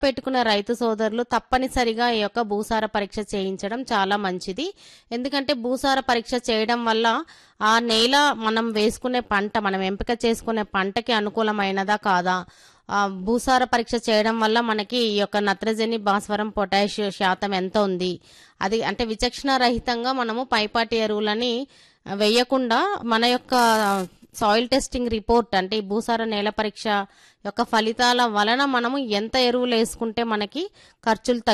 పెట్టుకున్న రైతు సోదరులు తప్పనిసరిగా ఈ యొక్క భూసార పరీక్ష చేయించడం చాలా మంచిది ఎందుకంటే భూసార పరీక్ష చేయడం వల్ల ఆ నేల మనం వేసుకునే పంట మనం ఎంపిక చేసుకునే పంటకి అనుకూలమైనదా కాదా ఆ భూసార పరీక్ష చేయడం వల్ల మనకి ఈ యొక్క నత్రజని భాస్వరం పొటాష్ శాతం ఎంత ఉంది అది అంటే విచక్షణ రహితంగా మనము పైపాటి ఎరువులని వేయకుండా మన యొక్క సాయిల్ టెస్టింగ్ రిపోర్ట్ అంటే ఈ భూసార నేల పరీక్ష యొక్క ఫలితాల వలన మనము ఎంత ఎరువులు వేసుకుంటే మనకి ఖర్చులు